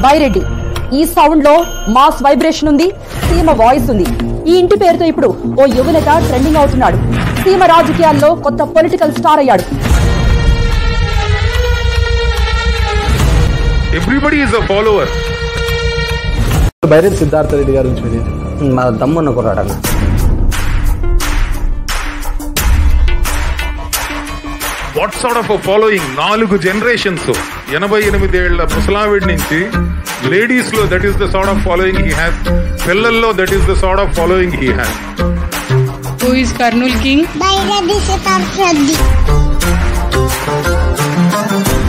బైరెడ్డి ఈ సౌండ్ లో mass vibration ఉంది సీమ వాయిస్ ఉంది ఈ ఇంటి పేరుతో ఇప్పుడు ఓ యువనేత ట్రెండింగ్ అవుతున్నాడు సీమ రాజకీయాల్లో కొత్త పొలిటికల్ స్టార్ అయ్యాడు Everybody is a follower. Byreddy Siddhartha Reddy గారి నుంచి మీది మా దమ్మున్న కుర్రాడన్న వాట్ సార్ట్ ఆఫ్ ఫాలోయింగ్ నాలుగు జనరేషన్స్ ఎనభై ఎనిమిది ఏళ్ల ముసలావిడి నుంచి లేడీస్ లో that is the sort of following he has పిల్లల్లో that is the sort of following he has Who is Karnul King? Baireddi Siddharth Reddy.